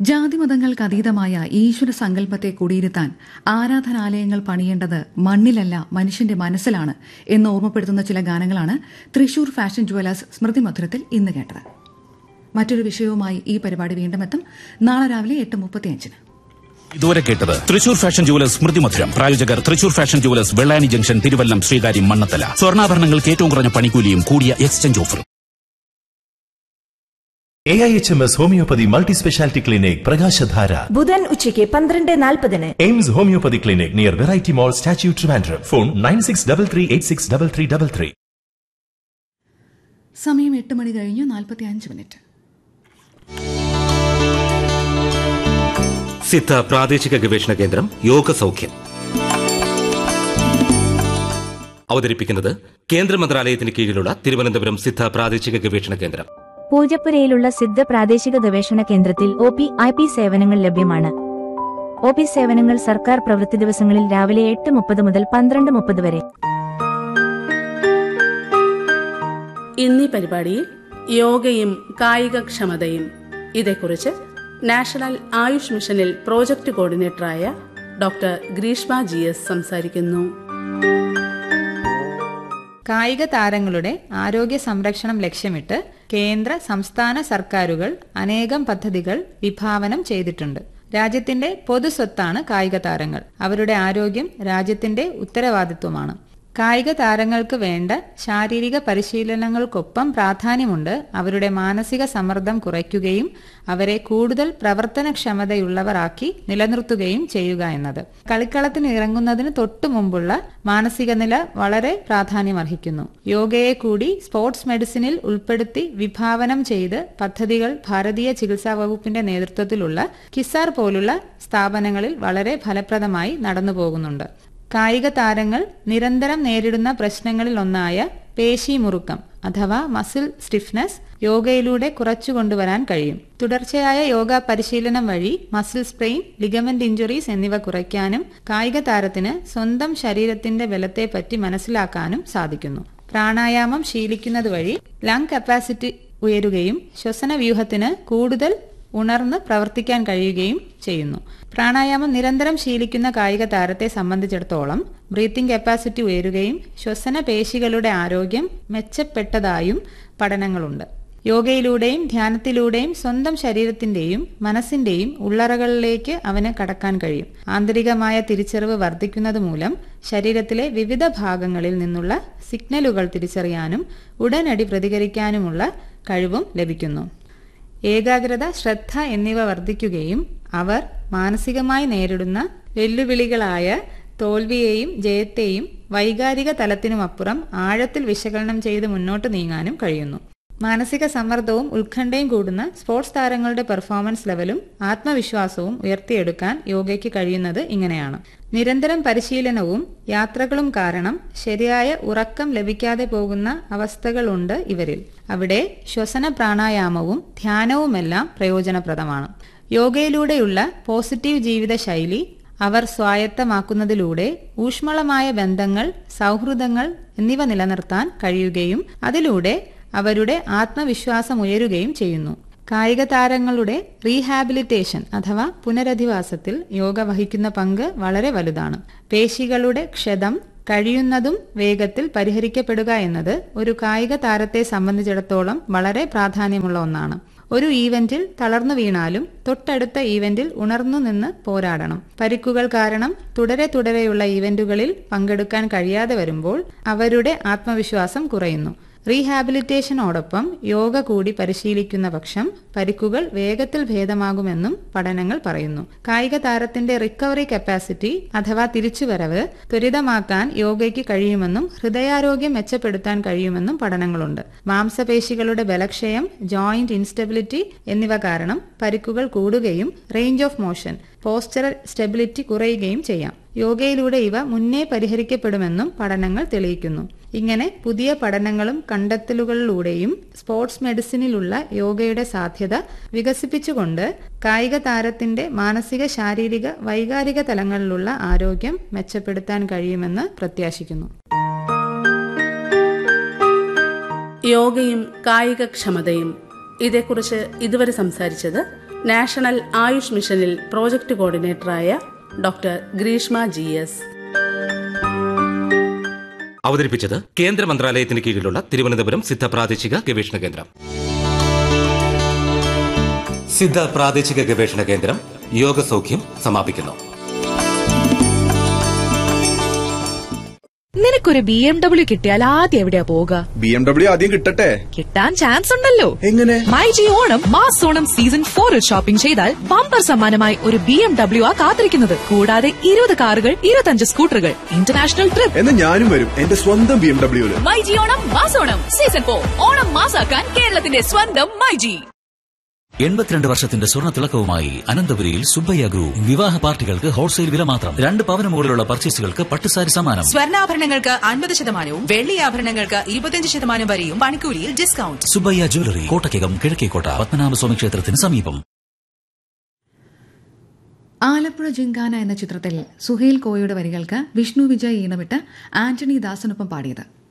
ജാതിമതങ്ങൾക്ക് അതീതമായ ഈശ്വര സങ്കല്പത്തെ കുടിയിരുത്താൻ ആരാധനാലയങ്ങൾ പണിയേണ്ടത് മണ്ണിലല്ല മനുഷ്യന്റെ മനസ്സിലാണ് എന്ന് ഓർമ്മപ്പെടുത്തുന്ന ചില ഗാനങ്ങളാണ് തൃശൂർ ഫാഷൻ ജുവലേഴ്സ് സ്മൃതി മധുരത്തിൽ ഇന്ന് കേട്ടത് മറ്റൊരു വിഷയവുമായി ഈ പരിപാടി വീണ്ടും എത്തും നാളെ രാവിലെ എട്ട് മുപ്പത്തിയഞ്ചിന് ഇതുവരെ കേട്ടത് തൃശൂർ ഫാഷൻ ജുവലേഴ്സ് സ്മൃതി മധുരം പ്രായോജകർ Thrissur fashion jewellers Vellani junction Thiruvallam Sreekaryam Mannanthala സ്വർണ്ണാഭരണങ്ങൾക്ക് ഏറ്റവും കുറഞ്ഞ പണിക്കൂലിയും കൂടിയ എക്സ്ചേഞ്ച് ഓഫറും A I H M S homoeopathy multi speciality clinic പ്രകാശധാര ബുധൻ ഉച്ചയ്ക്ക് പന്ത്രണ്ട് നാൽപ്പതിന് AIMS homoeopathy clinic near variety mall statue Trivandrum phone nine six double three eight six double three double three സമയം എട്ട് മണി കഴിഞ്ഞു നാൽപ്പത്തിയഞ്ച് മിനിറ്റ് സിദ്ധ പ്രാദേശിക ഗവേഷണ കേന്ദ്രം യോഗ സൗഖ്യം അവതരിപ്പിക്കുന്നത് കേന്ദ്ര മന്ത്രാലയത്തിന് കീഴിലുള്ള തിരുവനന്തപുരം സിദ്ധ പ്രാദേശിക ഗവേഷണ കേന്ദ്രം പൂജപ്പുരയിലുള്ള സിദ്ധ പ്രാദേശിക ഗവേഷണ കേന്ദ്രത്തിൽ ഒ പി ഐ പി സേവനങ്ങൾ ലഭ്യമാണ് ഒ പി സേവനങ്ങൾ സർക്കാർ പ്രവൃത്തി ദിവസങ്ങളിൽ രാവിലെ എട്ട് മുപ്പത് മുതൽ പന്ത്രണ്ട് മുപ്പത് വരെ ഇന്നീ പരിപാടിയിൽ യോഗയും കായികക്ഷമതയും ഇതേക്കുറിച്ച് നാഷണൽ ആയുഷ് മിഷനിൽ പ്രോജക്ട് കോർഡിനേറ്ററായ ഡോക്ടർ ഗ്രീഷ്മ ജി എസ് സംസാരിക്കുന്നു കായിക താരങ്ങളുടെ ആരോഗ്യ സംരക്ഷണം ലക്ഷ്യമിട്ട് കേന്ദ്ര സംസ്ഥാന സർക്കാരുകൾ അനേകം പദ്ധതികൾ വിഭാവനം ചെയ്തിട്ടുണ്ട് രാജ്യത്തിന്റെ പൊതുസ്വത്താണ് കായിക താരങ്ങൾ അവരുടെ ആരോഗ്യം രാജ്യത്തിന്റെ ഉത്തരവാദിത്വമാണ് കായിക താരങ്ങൾക്ക് വേണ്ട ശാരീരിക പരിശീലനങ്ങൾക്കൊപ്പം പ്രാധാന്യമുണ്ട് അവരുടെ മാനസിക സമ്മർദ്ദം കുറയ്ക്കുകയും അവരെ കൂടുതൽ പ്രവർത്തനക്ഷമതയുള്ളവരാക്കി നിലനിർത്തുകയും ചെയ്യുക എന്നത് കളിക്കളത്തിന് ഇറങ്ങുന്നതിന് തൊട്ടു മുമ്പുള്ള മാനസിക നില വളരെ പ്രാധാന്യമർഹിക്കുന്നു യോഗയെ കൂടി സ്പോർട്സ് മെഡിസിനിൽ ഉൾപ്പെടുത്തി വിഭാവനം ചെയ്ത് പദ്ധതികൾ ഭാരതീയ ചികിത്സാ വകുപ്പിന്റെ നേതൃത്വത്തിലുള്ള കിസാർ പോലുള്ള സ്ഥാപനങ്ങളിൽ വളരെ ഫലപ്രദമായി നടന്നു പോകുന്നുണ്ട് കായിക താരങ്ങൾ നിരന്തരം നേരിടുന്ന പ്രശ്നങ്ങളിൽ ഒന്നായ പേശി മുറുക്കം അഥവാ മസിൽ സ്റ്റിഫ്നെസ് യോഗയിലൂടെ കുറച്ചു കൊണ്ടുവരാൻ കഴിയും തുടർച്ചയായ യോഗ പരിശീലനം വഴി മസിൽ സ്പ്രെയിൻ ലിഗമെന്റ് ഇഞ്ചുറീസ് എന്നിവ കുറയ്ക്കാനും കായിക താരത്തിന് സ്വന്തം ശരീരത്തിന്റെ ബലത്തെപ്പറ്റി മനസ്സിലാക്കാനും സാധിക്കുന്നു പ്രാണായാമം ശീലിക്കുന്നത് വഴി ലങ് കപ്പാസിറ്റി ഉയരുകയും ശ്വസന വ്യൂഹത്തിന് കൂടുതൽ ഉണർന്ന് പ്രവർത്തിക്കാൻ കഴിയുകയും ചെയ്യുന്നു പ്രാണായാമം നിരന്തരം ശീലിക്കുന്ന കായിക താരത്തെ സംബന്ധിച്ചിടത്തോളം ബ്രീത്തിംഗ് കപ്പാസിറ്റി ഉയരുകയും ശ്വസന പേശികളുടെ ആരോഗ്യം മെച്ചപ്പെട്ടതായും പഠനങ്ങളുണ്ട് യോഗയിലൂടെയും ധ്യാനത്തിലൂടെയും സ്വന്തം ശരീരത്തിന്റെയും മനസ്സിന്റെയും ഉള്ളറകളിലേക്ക് അവന് കടക്കാൻ കഴിയും ആന്തരികമായ തിരിച്ചറിവ് വർദ്ധിക്കുന്നത് മൂലം ശരീരത്തിലെ വിവിധ ഭാഗങ്ങളിൽ നിന്നുള്ള സിഗ്നലുകൾ തിരിച്ചറിയാനും ഉടനടി പ്രതികരിക്കാനുമുള്ള കഴിവും ലഭിക്കുന്നു ഏകാഗ്രത ശ്രദ്ധ എന്നിവ വർദ്ധിക്കുകയും അവർ മാനസികമായി നേരിടുന്ന വെല്ലുവിളികളായ തോൽവിയെയും ജയത്തെയും വൈകാരിക തലത്തിനുമപ്പുറം ആഴത്തിൽ വിശകലനം ചെയ്ത് മുന്നോട്ട് നീങ്ങാനും കഴിയുന്നു മാനസിക സമ്മർദ്ദവും ഉത്കണ്ഠയും കൂടുന്ന സ്പോർട്സ് താരങ്ങളുടെ പെർഫോമൻസ് ലെവലും ആത്മവിശ്വാസവും ഉയർത്തിയെടുക്കാൻ യോഗയ്ക്ക് കഴിയുന്നത് ഇങ്ങനെയാണ് നിരന്തരം പരിശീലനവും യാത്രകളും കാരണം ശരിയായ ഉറക്കം ലഭിക്കാതെ പോകുന്ന അവസ്ഥകളുണ്ട് ഇവരിൽ അവിടെ ശ്വസന പ്രാണായാമവും ധ്യാനവുമെല്ലാം പ്രയോജനപ്രദമാണ് യോഗയിലൂടെയുള്ള പോസിറ്റീവ് ജീവിതശൈലി അവർ സ്വായത്തമാക്കുന്നതിലൂടെ ഊഷ്മളമായ ബന്ധങ്ങൾ സൗഹൃദങ്ങൾ എന്നിവ നിലനിർത്താൻ കഴിയുകയും അതിലൂടെ അവരുടെ ആത്മവിശ്വാസം ഉയരുകയും ചെയ്യുന്നു കായിക താരങ്ങളുടെ റീഹാബിലിറ്റേഷൻ അഥവാ പുനരധിവാസത്തിൽ യോഗ വഹിക്കുന്ന പങ്ക് വളരെ വലുതാണ് പേശികളുടെ ക്ഷതം കഴിയുന്നതും വേഗത്തിൽ പരിഹരിക്കപ്പെടുക എന്നത് ഒരു കായിക താരത്തെ സംബന്ധിച്ചിടത്തോളം വളരെ പ്രാധാന്യമുള്ള ഒന്നാണ് ഒരു ഈവന്റിൽ തളർന്നു വീണാലും തൊട്ടടുത്ത ഈവന്റിൽ ഉണർന്നു നിന്ന് പോരാടണം പരിക്കുകൾ കാരണം തുടരെ തുടരെയുള്ള ഈവന്റുകളിൽ പങ്കെടുക്കാൻ കഴിയാതെ വരുമ്പോൾ അവരുടെ ആത്മവിശ്വാസം കുറയുന്നു റീഹാബിലിറ്റേഷനോടൊപ്പം യോഗ കൂടി പരിശീലിക്കുന്ന പക്ഷം പരിക്കുകൾ വേഗത്തിൽ ഭേദമാകുമെന്നും പഠനങ്ങൾ പറയുന്നു കായിക താരത്തിന്റെ റിക്കവറി കപ്പാസിറ്റി അഥവാ തിരിച്ചുവരവ് ത്വരിതമാക്കാൻ യോഗയ്ക്ക് കഴിയുമെന്നും ഹൃദയാരോഗ്യം മെച്ചപ്പെടുത്താൻ കഴിയുമെന്നും പഠനങ്ങളുണ്ട് മാംസപേശികളുടെ ബലക്ഷയം ജോയിന്റ് ഇൻസ്റ്റബിലിറ്റി എന്നിവ കാരണം പരിക്കുകൾ കൂടുകയും range of motion postural stability കുറയുകയും ചെയ്യാം യോഗയിലൂടെ ഇവ മുന്നേ പരിഹരിക്കപ്പെടുമെന്നും പഠനങ്ങൾ തെളിയിക്കുന്നു ഇങ്ങനെ പുതിയ പഠനങ്ങളും കണ്ടെത്തലുകളിലൂടെയും സ്പോർട്സ് മെഡിസിനിലുള്ള യോഗയുടെ സാധ്യത വികസിപ്പിച്ചുകൊണ്ട് കായിക താരത്തിന്റെ മാനസിക ശാരീരിക വൈകാരിക തലങ്ങളിലുള്ള ആരോഗ്യം മെച്ചപ്പെടുത്താൻ കഴിയുമെന്ന് പ്രത്യാശിക്കുന്നു യോഗയും കായികക്ഷമതയും ഇതേക്കുറിച്ച് ഇതുവരെ സംസാരിച്ചത് നാഷണൽ ആയുഷ് മിഷനിൽ പ്രോജക്ട് കോർഡിനേറ്ററായ ഡോക്ടർ ഗ്രീഷ്മ ജി എസ് അവതരിപ്പിച്ചത് കേന്ദ്ര മന്ത്രാലയത്തിന് കീഴിലുള്ള തിരുവനന്തപുരം സിദ്ധ പ്രാദേശിക ഗവേഷണ കേന്ദ്രം സിദ്ധ പ്രാദേശിക ഗവേഷണ കേന്ദ്രം യോഗസൗഖ്യം സമാപിക്കുന്നു നിനക്കൊരു ബി എം ഡബ്ല്യു കിട്ടിയാൽ ആദ്യം എവിടെയാ പോവുക ബി എം ഡബ്ല്യു ആദ്യം കിട്ടട്ടെ കിട്ടാൻ ചാൻസ് ഉണ്ടല്ലോ എങ്ങനെ my G Onam mass Onam season ഫോറിൽ ഷോപ്പിംഗ് ചെയ്താൽ ബമ്പർ സമ്മാനമായി ഒരു ബി എം ഡബ്ല്യു ആ കാത്തിരിക്കുന്നത് കൂടാതെ ഇരുപത് കാറുകൾ ഇരുപത്തഞ്ച് സ്കൂട്ടറുകൾ ഇന്റർനാഷണൽ ട്രിപ്പ് എന്നാ ഞാനും വരും എന്റെ സ്വന്തം ബി എം ഡബ്ല്യുവില് my G Onam mass Onam season four Onam മാസാക്കാൻ കേരളത്തിന്റെ സ്വന്തം മൈ ജി എൺപത്തിരണ്ട് വർഷത്തിന്റെ സ്വർണ്ണ തിളക്കവുമായി അനന്തപുരിയിൽ സുബ്ബയ്യ ഗ്രൂപ്പ് വിവാഹ പാർട്ടികൾക്ക് ഹോൾസെയിൽ വില മാത്രം രണ്ട് പവന് മുകളിലുള്ള പർച്ചേസുകൾക്ക് പട്ടുസാരി സമ്മാനം സ്വർണ്ണാഭരണങ്ങൾക്ക് അൻപത് ശതമാനവും വെള്ളി ആഭരണങ്ങൾക്ക് ഇരുപത്തിയഞ്ച് ശതമാനം വരെയും പണിക്കൂലിയിൽ ഡിസ്കൗണ്ട് സുബ്ബയ്യ ജ്വല്ലറി കോട്ടയ്ക്കകം കിഴക്കേക്കോട്ട പത്മനാഭസ്വാമി ക്ഷേത്രത്തിന് സമീപം ആലപ്പുഴ ജിങ്കാന എന്ന ചിത്രത്തിൽ സുഹേൽ കോയയുടെ വരികൾക്ക് വിഷ്ണു വിജയ് ഈണമിട്ട് ആന്റണി ദാസിനൊപ്പം പാടിയത്